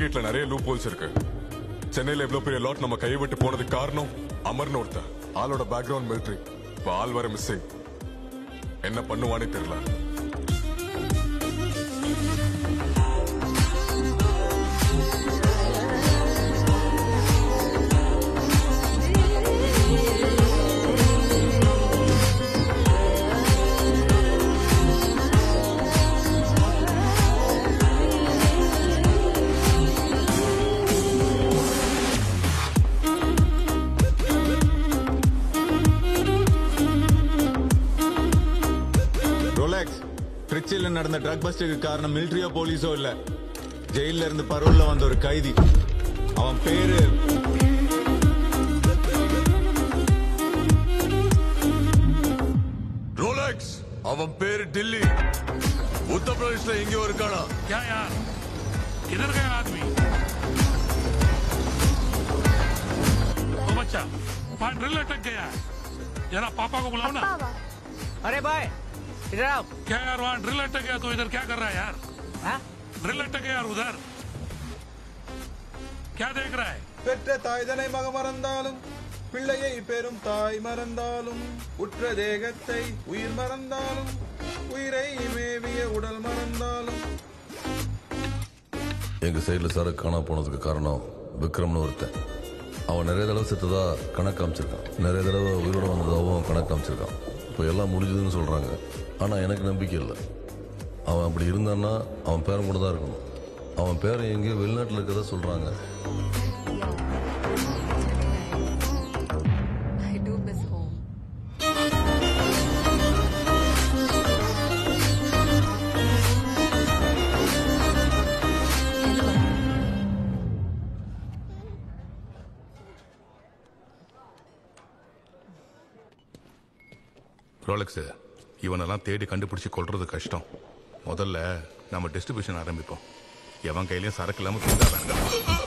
மார்க்கெட்ல நிறைய loop holes இருக்கு சென்னையில இவ்வளவு பெரிய லாட் நம்ம கையை விட்டு போனதுக்கு காரணம் அமர்னு ஒருத்தன் ஆளோட பேக்ரவுண்ட் மிலிட்ரி இப்ப ஆள் வர மிஸ்ஸிங் என்ன பண்ணுவானே தெரியல ரோலெக்ஸ் திருச்சியில் நடந்த ட்ரக் பஸ்டுக்கு காரணம் மிலிட்டரியோ போலீஸோ இல்ல ஜெயில இருந்து பரோல்ல வந்த ஒரு கைதி அவன் பேரு ரோலெக்ஸ் அவன் பேரு டில்லி உத்தரப்பிரதேஷ்ல எங்கேயோ இருக்கானா क्या यार किधर गया आदमी ओ बच्चा वहां ड्रिल अटक गया है जरा पापा को बुलाओ ना अरे भाई इधर आओ क्या यार वहां ड्रिल अटक गया तो इधर क्या कर रहा है यार हाँ? ड्रिल अटक गया यार उधर क्या देख रहा है பெற்ற தாய்தனை மக மறந்தாலும் பிள்ளையை பெறும் தாய் மறந்தாலும் உற்ற தேகத்தை உயிர் மறந்தாலும் உயிரை மேவிய உடல் மறந்தாலும் எங்க சைடுல சரக்கு காணா போனதுக்கு காரணம் விக்ரம்னு ஒருத்தன் அவன் நிறைய தடவை செத்ததா கணக்கு காமிச்சிருக்கான் நிறைய தடவை உயிரோட வந்ததாகவும் கணக்கு காமிச்சிருக்கான் இப்போ எல்லாம் முடிஞ்சதுன்னு சொல்றாங்க ஆனா எனக்கு நம்பிக்கை இல்லை அவன் அப்படி இருந்தான்னா அவன் பேரன் கூட தான் இருக்கணும் அவன் பேரன் எங்கேயோ வெளிநாட்டில் இருக்கதா சொல்றாங்க I do miss home. Rolex இவனெல்லாம் தேடி கண்டுபிடிச்சு கொள்றது கஷ்டம் முதல்ல நம்ம டிஸ்ட்ரிபியூஷன் ஆரம்பிப்போம் எவன் கையிலயும் சரக்கு இல்லாம தூண்டா வேண்டாம்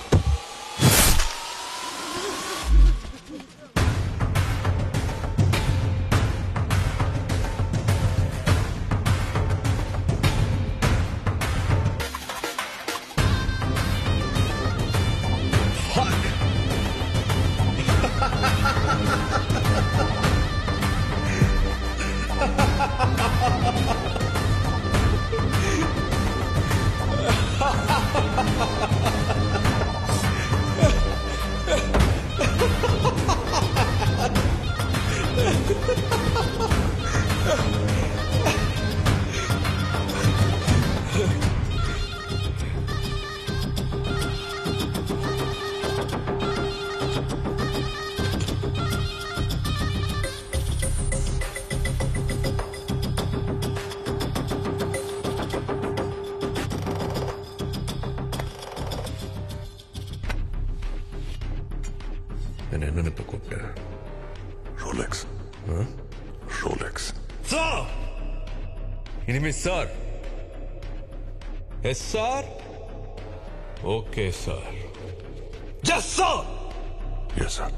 என்ன என்ன இப்ப கூப்பிட்டேன் ரோலெக்ஸ் ரோலெக்ஸ் சார் இனிமே sir yes sir okay sir just sir yes sir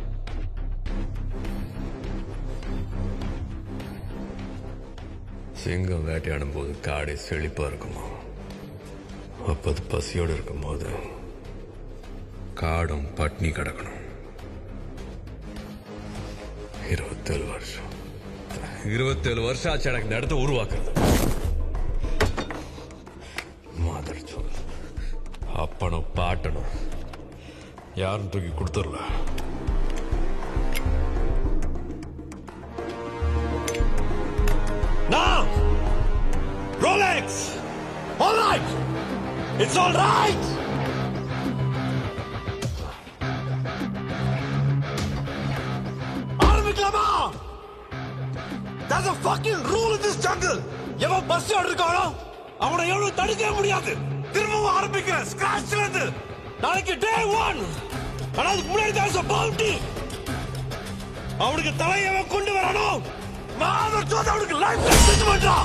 சிங்கம் வேட்டையாடும் போது காடே செழிப்பா இருக்குமா அப்போது பசியோடு இருக்கும்போது காடும் பட்னி கிடக்கணும் இருபத்தேழு வருஷம் இருபத்தேழு வருஷம் ஆச்சு எனக்கு இந்த இடத்த உருவாக்குறது மாதிரி சொல் அப்பனும் பாட்டனும் யாரும் தூக்கி கொடுத்துடல Now! Rolex! All right! It's all right! ஆரம்பிக்கலாமா There's a fucking rule in this jungle. எவன் பஸ் இருக்கானோ அவனை எவ்வளவு தடுக்கவே முடியாது திரும்பவும் ஆரம்பிக்கிறேன் ஸ்கிராச்ல இருந்து நாளைக்கு டே ஒன் ஆனா அதுக்கு முன்னாடி there's a bounty அவனுக்கு தலையவன் கொண்டு வரணும் மாதர் சோத அவனுக்கு லைஃப் செஞ்சு பண்றான்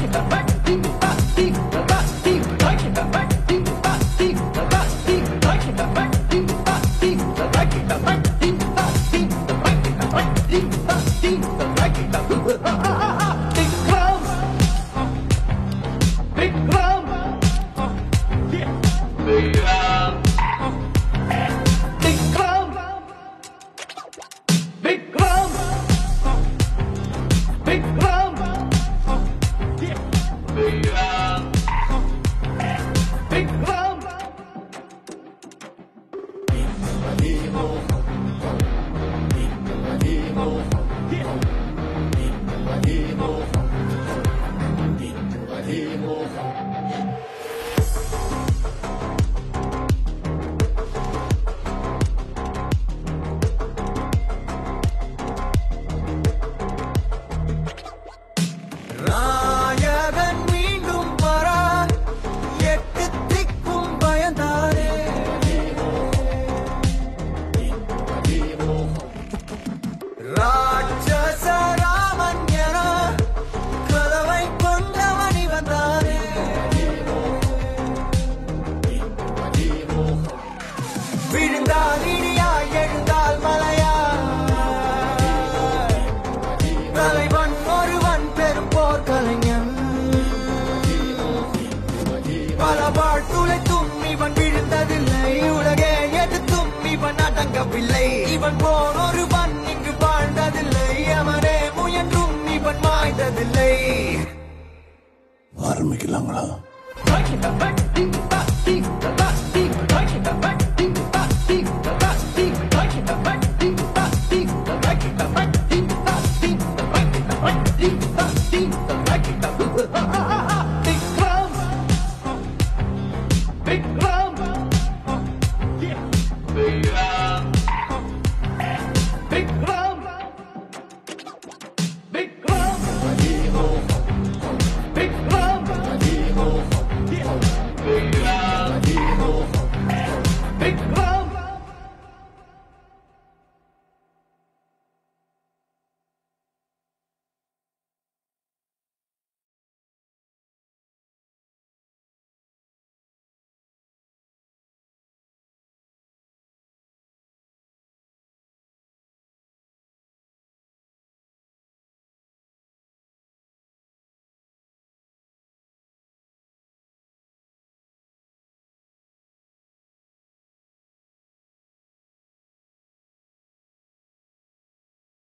நாயகன் மீண்டும் வரா எட்டு திக்கும் பயந்தாரே ராட்சச ராமன் என கதவை கொண்டவனி வந்தாரே விழுந்தால் இடியாய் எழுந்தால் மலையா தலைவன் ஒருவன் பெரும் போர் கலைஞன் பல வாழ்த்துளைத்தும் இவன் விழுந்ததில்லை உலகே எதிர்த்தும் இவன் அடங்கவில்லை இவன் போர் ஒருவன் இங்கு வாழ்ந்ததில்லை அவனே முயன்றும் இவன் மாய்ந்ததில்லை ஆரம்பிக்கலாங்களா ஆரம்பிக்கலாங்களா